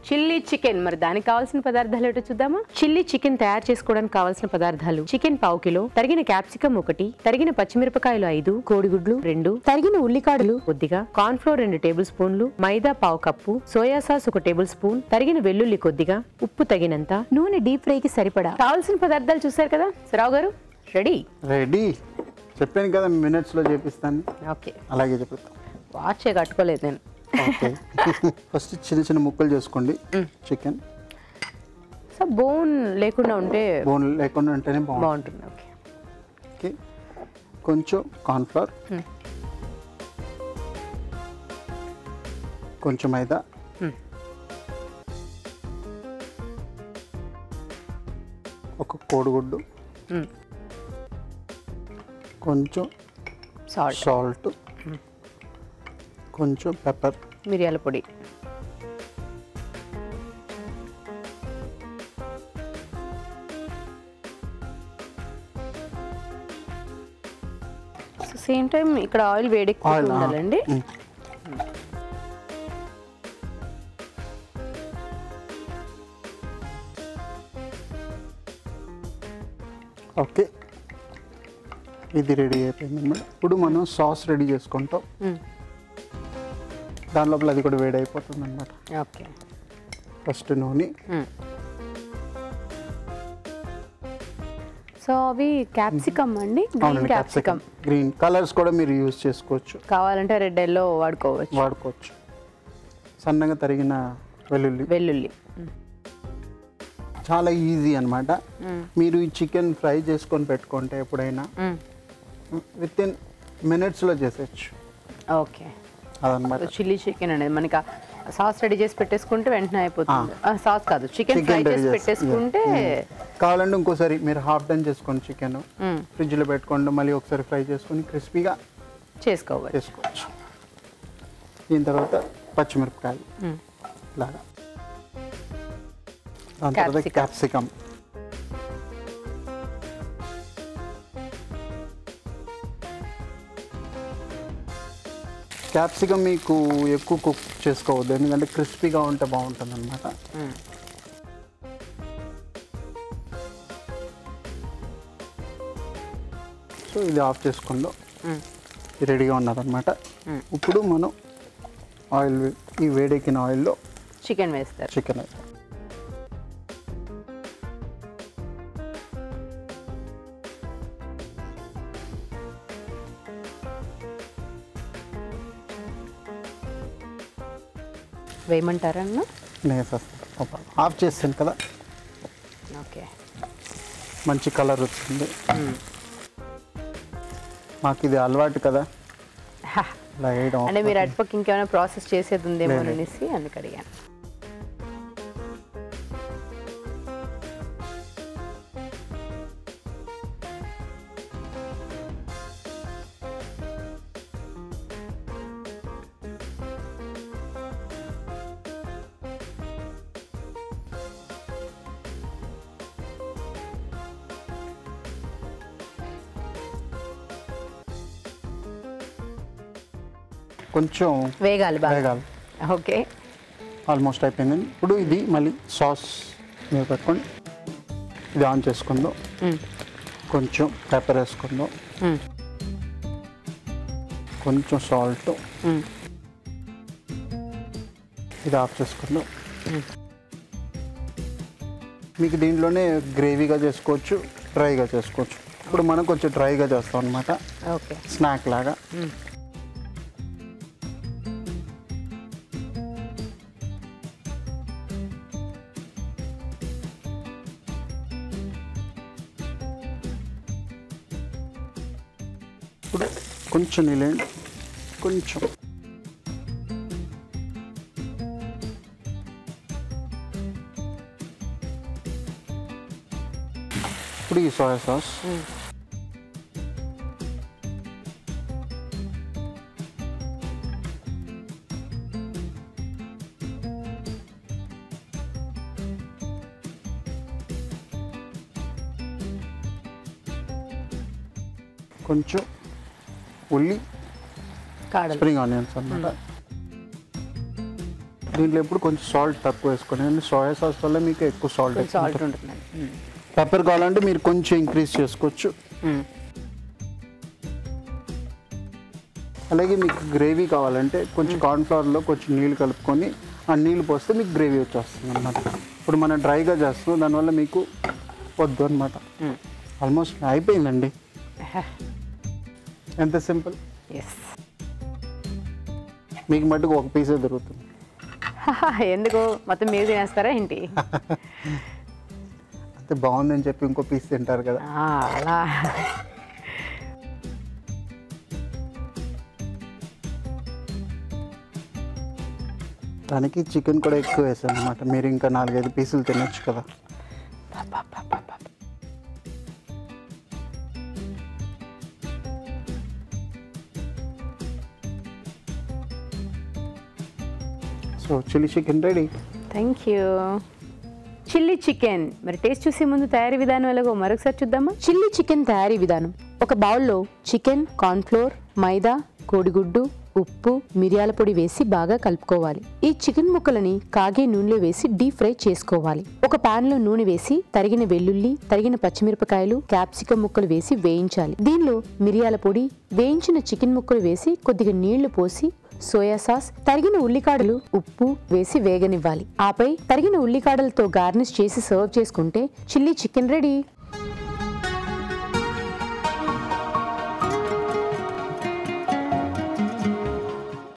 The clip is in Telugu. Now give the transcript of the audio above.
చిల్లీ చికెన్ మరి దానికి కావాల్సిన పదార్థాలు ఏంటో చూద్దామా చిల్లీ చికెన్ తయారు చేసుకోవడానికి కావాల్సిన పదార్థాలు చికెన్ పావు కిలో తరిగిన క్యాప్సికం ఒకటి తరిగిన పచ్చిమిరపకాయలు ఐదు కోడిగుడ్లు రెండు తరిగిన ఉల్లికాడలు కొద్దిగా కార్న్ ఫ్లోర్ రెండు టేబుల్ స్పూన్లు మైదా పావు కప్పు సోయా సాస్ ఒక టేబుల్ స్పూన్ తరిగిన వెల్లుల్లి కొద్దిగా ఉప్పు తగినంత నూనె డీప్ ఫ్రై కి సరిపడా కావాల్సిన పదార్థాలు చూసారు కదా రావు గారు రెడీ రెడీ చెప్పాను కదా మినిట్స్లో చేపిస్తాను ఓకే అలాగే చెప్తాను వాచే కట్టుకోలేదు నేను ఓకే ఫస్ట్ చిన్న చిన్న ముక్కలు చేసుకోండి చికెన్ సో బోన్ లేకుండా ఉంటే బోన్ లేకుండా ఉంటేనే బాగుంటుంది బాగుంటుంది ఓకే ఓకే కొంచెం కార్న్ఫ్లవర్ కొంచెం మైదా ఒక కోడిగుడ్డు మ్మ్. కొంచెం సాల్ట్ సాల్ట్ కొంచెం పెప్పర్ మిరియాల పొడి సేమ్ టైం ఇక్కడ ఆయిల్ వేడెక్కువ ఆయిల్ ఉండాలండి ఓకే ఇది రెడీ అయిపోయింది అన్నమాట ఇప్పుడు మనం సాస్ రెడీ చేసుకుంటాం మ్మ్. దాని లోపల అది కూడా వేడి అయిపోతుంది అనమాట ఓకే ఫస్ట్ నూనె సో అవి క్యాప్సికమ్ అండి గ్రీన్ అవునండి క్యాప్సికమ్ క్యాప్సికమ్ గ్రీన్ కలర్స్ కూడా మీరు యూజ్ చేసుకోవచ్చు కావాలంటే రెడ్ ఎల్లో వాడుకోవచ్చు వాడుకోవచ్చు సన్నగా తరిగిన వెల్లుల్లి వెల్లుల్లి చాలా ఈజీ అన్నమాట మీరు ఈ చికెన్ ఫ్రై చేసుకొని పెట్టుకుంటే ఎప్పుడైనా విత్ ఇన్ మినిట్స్లో చేసేయచ్చు ఓకే అదనమాట చిల్లీ చికెన్ అనేది మనకి సాస్ రెడీ చేసి పెట్టేసుకుంటే వెంటనే అయిపోతుంది సాస్ కాదు చికెన్ Chicken ఫ్రై ready చేసి చేసి- పెట్టేసుకుంటే కావాలంటే ఇంకోసారి మీరు హాఫ్ డన్ చేసుకోండి చికెన్ మ్మ్. ఫ్రిడ్జ్లో పెట్టుకోండి మళ్ళీ ఒకసారి ఫ్రై చేసుకొని క్రిస్పీగా చేసుకోవచ్చు చేసుకోవచ్చు దీని తర్వాత పచ్చిమిరపకాయలు మ్మ్. ఇలాగా దాని తర్వాత Capsicum. క్యాప్సికమ్ క్యాప్సికమ్ మీకు ఎక్కువ కుక్ చేసుకోవద్దు ఎందుకంటే క్రిస్పీగా ఉంటే బాగుంటుంది అనమాట మ్మ్. సో ఇది ఆఫ్ చేసుకుందాం మ్మ్. ఇది రెడీగా ఉన్నదన్నమాట మ్మ్. ఇప్పుడు మనం ఆయిల్ ఈ వేడెక్కిన ఆయిల్లో చికెన్ వేస్తారు చికెన్ వేస్తాం వేయమంటారన్న నేసేస్తాం ఆఫ్ చేస్తాను కదా ఓకే మంచి కలర్ వచ్చింది మాకు ఇది అలవాటు కదా ఇలా వేయడం అంటే మీరు అటుపక్క ఇంకేమైనా ప్రాసెస్ చేసేది ఉందేమో లేదు. అనేసి అందుకు అడిగాను కొంచెం వేగాలి బాగా వేగాలి ఓకే ఆల్మోస్ట్ అయిపోయింది ఇప్పుడు ఇది మళ్ళీ సాస్ మీద పెట్టుకొని ఇది ఆన్ చేసుకుందాం మ్మ్. కొంచెం పెప్పర్ వేసుకుందాం మ్మ్. కొంచెం సాల్ట్ మ్మ్. ఇది ఆఫ్ చేసుకుందాం మీకు దీంట్లోనే గ్రేవీగా చేసుకోవచ్చు డ్రైగా చేసుకోవచ్చు ఇప్పుడు మనం కొంచెం డ్రైగా చేస్తాం అనమాట ఓకే స్నాక్ లాగా మ్మ్. ఇప్పుడు కొంచెం నీళ్ళండి కొంచెం ఇప్పుడు ఈ సోయా సాస్ కొంచెం ఉల్లి కాడలు స్ప్రింగ్ ఆనియన్స్ అన్నమాట దీంట్లో ఎప్పుడు కొంచెం సాల్ట్ తక్కువ వేసుకోండి అంటే సోయా సాస్ వల్ల మీకు ఎక్కువ సాల్ట్ సాల్ట్ ఉంటుందండి మ్మ్. పెప్పర్ కావాలంటే మీరు కొంచెం ఇంక్రీజ్ చేసుకోవచ్చు మ్మ్. అలాగే మీకు గ్రేవీ కావాలంటే కొంచెం కార్న్ఫ్లవర్లో కొంచెం నీళ్ళు కలుపుకొని ఆ నీళ్ళు పోస్తే మీకు గ్రేవీ వచ్చేస్తుంది అనమాట ఇప్పుడు మనం డ్రైగా చేస్తున్నాం దానివల్ల మీకు వద్దు అనమాట మ్మ్. ఆల్మోస్ట్ అయిపోయిందండి ఎంత సింపుల్ ఎస్ మీకు మటుకు ఒక పీసే దొరుకుతుంది ఎందుకు మొత్తం మీరు తినేస్తారా ఏంటి అంతే బాగుందని చెప్పి ఇంకో పీస్ తింటారు కదా ఆ, అలా దానికి చికెన్ కూడా ఎక్కువ వేసాను అనమాట మీరు ఇంకా నాలుగైదు పీసులు తినొచ్చు కదా so chilli chicken ready thank you chilli chicken మరి టేస్ట్ చూసే ముందు తయారీ విధానం ఎలాగో మరొకసారి చూద్దామా చిల్లీ చికెన్ తయారీ విధానం ఒక బౌల్లో చికెన్ కార్న్ఫ్లోర్ మైదా కోడిగుడ్డు ఉప్పు మిరియాల పొడి వేసి బాగా కలుపుకోవాలి ఈ చికెన్ ముక్కలని కాగే నూనెలో వేసి డీప్ ఫ్రై చేసుకోవాలి ఒక పాన్ లో నూనె వేసి తరిగిన వెల్లుల్లి తరిగిన పచ్చిమిరపకాయలు క్యాప్సికం ముక్కలు వేసి వేయించాలి దీనిలో మిరియాల పొడి వేయించిన చికెన్ ముక్కలు వేసి కొద్దిగా నీళ్లు పోసి సోయా సాస్ తరిగిన ఉల్లికాడలు ఉప్పు వేసి వేగనివ్వాలి ఆపై తరిగిన ఉల్లికాడలతో గార్నిష్ చేసి సర్వ్ చేసుకుంటే చిల్లీ చికెన్ రెడీ